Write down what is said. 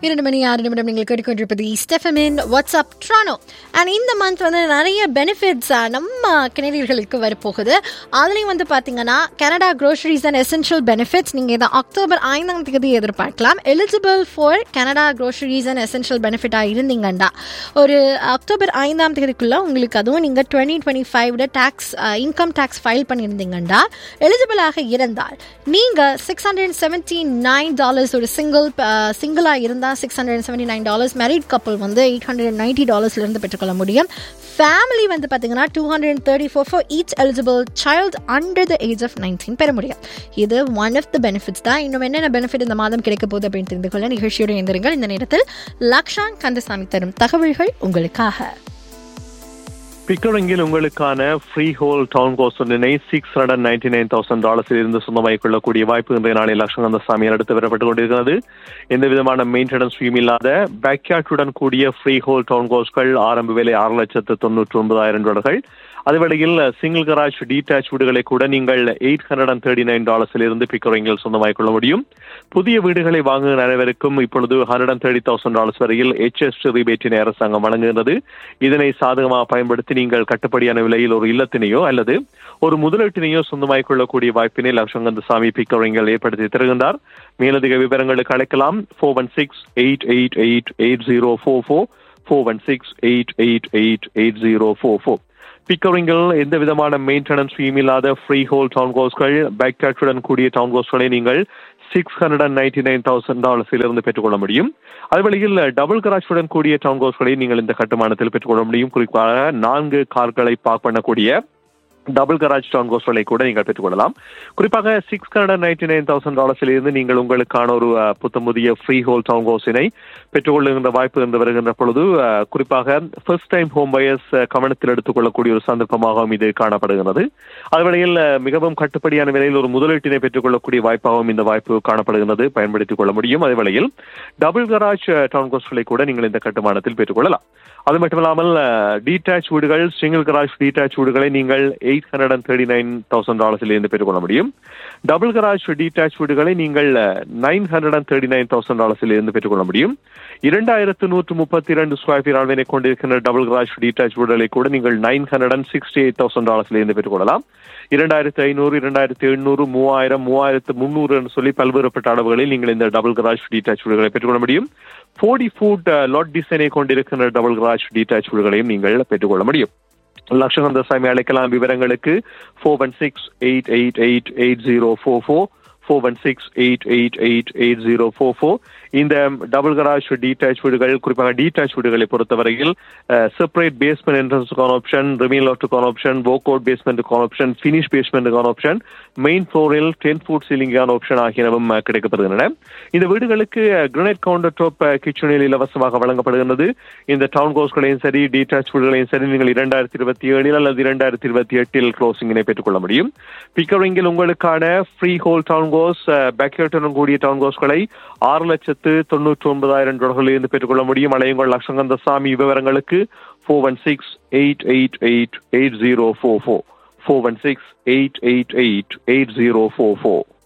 இரண்டு மணி ஆறு நிமிடம் நீங்கள் கேட்டுக்கொண்டிருப்பது ஸ்டெஃபமின் வாட்ஸ்அப் ட்ரானோ அண்ட் இந்த மந்த் வந்து நிறைய பெனிஃபிட்ஸ் நம்ம கனடியர்களுக்கு வரப்போகுது அதுலேயும் வந்து பார்த்தீங்கன்னா Canada groceries and essential benefits நீங்கள் இதை அக்டோபர் ஐந்தாம் தேதி எதிர்பார்க்கலாம் eligible for Canada groceries and essential பெனிஃபிட்டாக இருந்தீங்கண்டா ஒரு அக்டோபர் ஐந்தாம் தேதிக்குள்ளே உங்களுக்கு அதுவும் நீங்கள் டுவெண்ட்டி டுவெண்ட்டி ஃபைவ்ல டேக்ஸ் இன்கம் டேக்ஸ் ஃபைல் பண்ணியிருந்தீங்கண்டா எலிஜிபிளாக இருந்தால் நீங்கள் six hundred seventy nine dollars ஒரு சிங்கிள் சிங்கிளாக இருந்தால் six hundred seventy nine dollars married கப்பல் வந்து எயிட் ஹண்ட்ரட் நைன்ட்டி டாலர்ஸ்லேருந்து பெற்றுக்கொள்ள முடியும் ஃபேமிலி வந்து பார்த்தீங்கன்னா two hundred thirty four for each eligible child under the age of nineteen பெற முடியும் இது ஒன் ஆஃப் த பெனிஃபிட்ஸ் தான் இன்னும் என்னென்ன பெனிஃபிட் இந்த மாதம் கிடைக்க போகுது அப்படின்னு தெரிந்து கொள்ள நிகழ்ச்சியோடு இருந்திருங்கள் இந்த நேரத்தில் லக்ஷாங் கந்தசாமி தரும் தகவல்கள் உங்களுக்காக பிக்கரிங்கில் உங்களுக்கான ஃப்ரீ ஹோல் டவுன் கோஸ் ஒன்றினை six hundred ninety nine thousand டாலர்ஸில் இருந்து சொந்தமாகிக் கொள்ளக்கூடிய வாய்ப்பு இன்றைய நாளில் லட்சங்கந்த சாமியார் அடுத்து வரப்பட்டுக் கொண்டிருக்கிறது எந்த விதமான மெயின்டெனன்ஸ் ஃபீம் இல்லாத பேக்யார்டுடன் கூடிய ஃப்ரீ ஹோல் டவுன் கோஸ்கள் ஆரம்ப விலை ஆறு லட்சத்து தொண்ணூற்றி ஒன்பதாயிரம் டாலர்கள் அதேவேளையில் சிங்கிள் கராஜ் டீடாச் வீடுகளை கூட நீங்கள் eight hundred and thirty nine டாலர்ஸில் இருந்து பிக்கரிங்கில் சொந்தமாகிக் கொள்ள முடியும் புதிய வீடுகளை வாங்குகிற அனைவருக்கும் இப்பொழுது hundred and thirty thousand dollars வரையில் எச்எஸ் ரிபேட்டினை அரசாங்கம் வழங்குகிறது இதனை சாதகமாக பயன்படுத்தி நீங்கள் கட்டுப்படியான விலையில் ஒரு இல்லத்தினையோ அல்லது ஒரு முதலீட்டினையோ சொந்தமாகிக் கொள்ளக்கூடிய வாய்ப்பினை லட்சங்கந்த சாமி பிக்கரிங்கல் ஏற்படுத்தி தருகின்றார் மேலதிக விவரங்களுக்கு அழைக்கலாம் four one six eight eight eight eight zero four four four one six eight eight eight eight zero four four பிக்கரிங்கில் எந்த விதமான மெயின்டெனன்ஸ் ஃபீம் இல்லாத ஃப்ரீ ஹோல் டவுன் கோஸ்கள் பேக்டாச்சுடன் கூடிய டவுன் கோஸ்களை நீங்கள் six hundred and ninety nine thousand டாலர்ஸில் இருந்து பெற்றுக்கொள்ள முடியும் அதுவழியில் டபுள் கராஜுடன் கூடிய டவுன் கோஸ்களை நீங்கள் இந்த கட்டுமானத்தில் பெற்றுக்கொள்ள முடியும் குறிப்பாக நான்கு கார்களை பார்க் பண்ணக்கூடிய டபுள் கராஜ் டவுன் கோஸ்களை கூட நீங்கள் பெற்றுக்கொள்ளலாம் குறிப்பாக six hundred ninety nine thousand டாலர்ஸில் இருந்து நீங்கள் உங்களுக்கான ஒரு புத்தம் புதிய ஃப்ரீ ஹோல் டவுன் கோஸினை பெற்றுக்கொள்ளுகின்ற வாய்ப்பு இருந்து வருகின்ற பொழுது குறிப்பாக ஃபர்ஸ்ட் டைம் ஹோம் பயர்ஸ் கவனத்தில் எடுத்துக்கொள்ளக்கூடிய ஒரு சந்தர்ப்பமாகவும் இது காணப்படுகிறது அதுவரையில் மிகவும் கட்டுப்படியான விலையில் ஒரு முதலீட்டினை பெற்றுக்கொள்ளக்கூடிய வாய்ப்பாகவும் இந்த வாய்ப்பு காணப்படுகிறது பயன்படுத்திக் கொள்ள முடியும் அதே வேளையில் டபுள் கராஜ் டவுன் கோஸ்களை கூட நீங்கள் இந்த கட்டுமானத்தில் பெற்றுக்கொள்ளலாம் அது மட்டுமில்லாமல் டீடாச் வீடுகள் சிங்கிள் கராஜ் டீடாச் வீடுகளை நீங்கள் eight hundred and thirty nine thousand டாலர்ஸில் இருந்து பெற்றுக்கொள்ள முடியும் டபுள் கராஜ் டீடாச் வீடுகளை நீங்கள் nine hundred and thirty nine thousand டாலர்ஸில் இருந்து பெற்றுக்கொள்ள முடியும் இரண்டாயிரத்து நூற்று முப்பத்தி இரண்டு ஸ்கொயர் ஃபீட் அளவினை கொண்டிருக்கின்ற டபுள் கராஜ் டீடாச் வீடுகளை கூட நீங்கள் nine hundred and sixty eight thousand டாலர்ஸில் இருந்து பெற்றுக்கொள்ளலாம் இரண்டாயிரத்து ஐநூறு இரண்டாயிரத்து எழுநூறு மூவாயிரம் மூவாயிரத்து முந்நூறு என்று சொல்லி பல்வேறுபட்ட அளவுகளில் நீங்கள் இந்த டபுள் கராஜ் டீடாச் வீடுகளை பெற்றுக்கொள்ள முடியும் ஃபோர்டி ஃபுட் லாட் டிசைனை கொண்டிருக்கின்ற டபுள் கராஜ் டீடாச் வீடுகளையும் நீங்கள் பெற்றுக்கொள்ள முடியும் லட்சகந்த சாமி அழைக்கலாம் விவரங்களுக்கு four one six eight eight eight eight zero four four four one six eight eight eight eight zero four four இந்த டபுள் கராஜ் டீடாச் வீடுகள் குறிப்பாக டீடாச் வீடுகளை பொறுத்தவரையில் செப்பரேட் பேஸ்மெண்ட் என்ட்ரன்ஸுக்கான ஆப்ஷன் ரிமீன் லாட்டுக்கான ஆப்ஷன் வோக் அவுட் பேஸ்மெண்ட்டுக்கான option finish பேஸ்மெண்ட்டுக்கான option main ஃப்ளோரில் டென் ஃபுட் சீலிங்கான ஆப்ஷன் ஆகியனவும் கிடைக்கப்படுகின்றன இந்த வீடுகளுக்கு கிரனைட் கவுண்டர் டாப் கிச்சனில் இலவசமாக வழங்கப்படுகின்றது இந்த டவுன் ஹவுஸ்களையும் சரி டீடாச் வீடுகளையும் சரி நீங்கள் இரண்டாயிரத்தி இருபத்தி ஏழில் அல்லது இரண்டாயிரத்தி இருபத்தி எட்டில் க்ளோசிங்கினை பெற்றுக்கொள்ள முடியும் பிக்கரிங்கில் உங்களுக்கான ஃப்ரீ ஹோல் டவுன் கோஸ் பேக்யார்டன் கூடிய டவுன் கோஸ்களை ஆறு லட்சத்து தொண்ணூற்றி ஒன்பதாயிரம் டாலர்களில் இருந்து பெற்றுக்கொள்ள முடியும் அலையுங்கள் லட்சங்கந்த சாமி விவரங்களுக்கு four one six eight eight eight eight zero four four four one six eight eight eight eight zero four four